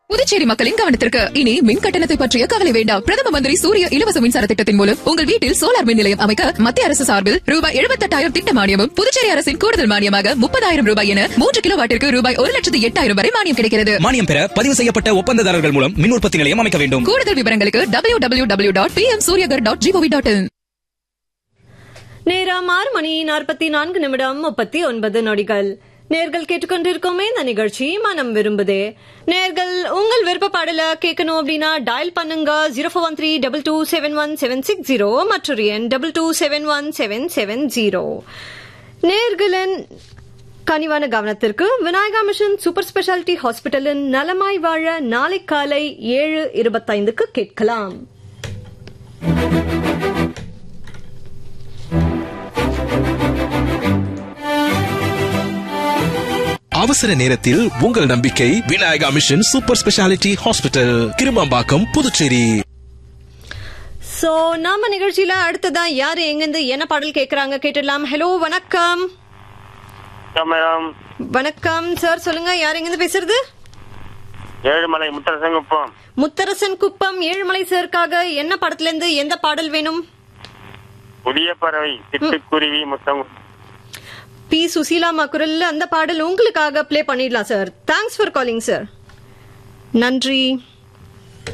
புதுச்சேரி மக்களின் கவனத்திற்கு இனி மின் கட்டணத்தை பற்றிய கவலை வேண்டாம் பிரதம மந்திரி சூரிய இலவச மின்சார திட்டத்தின் மூலம் உங்கள் வீட்டில் சோலார் மின் நிலையம் அமைக்க மத்திய அரசு சார்பில் ரூபாய் எழுபத்தெட்டாயிரம் திட்ட மானியமும் புதுச்சேரி அரசின் கூடுதல் மானியமாக முப்பதாயிரம் ரூபாய் என மூன்று கிலோ வாட்டிற்கு ரூபாய் ஒரு லட்சத்து எட்டாயிரம் வரை மானியம் கிடைக்கிறது மானியம் பெற பதிவு செய்யப்பட்ட ஒப்பந்ததாரர்கள் மூலம் மின் உற்பத்தி நிலையம் அமைக்க வேண்டும் கூடுதல் விவரங்களுக்கு W W W dot P M Suryaghar dot G O V dot in நேரம் ஆறு மணி நாற்பத்தி நான்கு நிமிடம் முப்பத்தி ஒன்பது நொடிகள் நேர்கள் கேட்டுக்கொண்டிருக்கோமே இந்த நிகழ்ச்சி மனம் விரும்புதே நேர்கள் உங்கள் விருப்ப பாடல கேட்கணும் அப்படின்னா டயல் பண்ணுங்க zero four one three double two seven one seven six zero மற்றொரு எண் double two seven one seven seven zero நேர்களின் கனிவான கவனத்திற்கு விநாயகா மிஷன் சூப்பர் ஸ்பெஷாலிட்டி ஹாஸ்பிட்டலின் நலமாய் வாழ நாளை காலை ஏழு இருபத்தைந்துக்கு கேட்கலாம் அவசர நேரத்தில் உங்கள் நம்பிக்கை Vinayaka mission super speciality hospital Kirumampakkam Puducherry so நாம நிகழ்ச்சியில அடுத்ததா யாரு எங்கிருந்து என்ன பாடல் கேக்குறாங்க கேட்டுடலாம் ஹலோ வணக்கம் மேடம் வணக்கம் சார் சொல்லுங்க யார் எங்கிருந்து பேசுறது ஏழுமலை முத்தரசங்குப்பம் முத்தரசன் குப்பம் ஏழுமலை சாருக்காக என்ன படத்துல இருந்து எந்த பாடல் வேணும் புதிய பறவை சிட்டுக்குருவி முத்தம் பி சுசீலாமா குரல்ல அந்த பாடல் உங்களுக்காக ப்ளே பண்ணிடலாம் sir thanks for calling sir நன்றி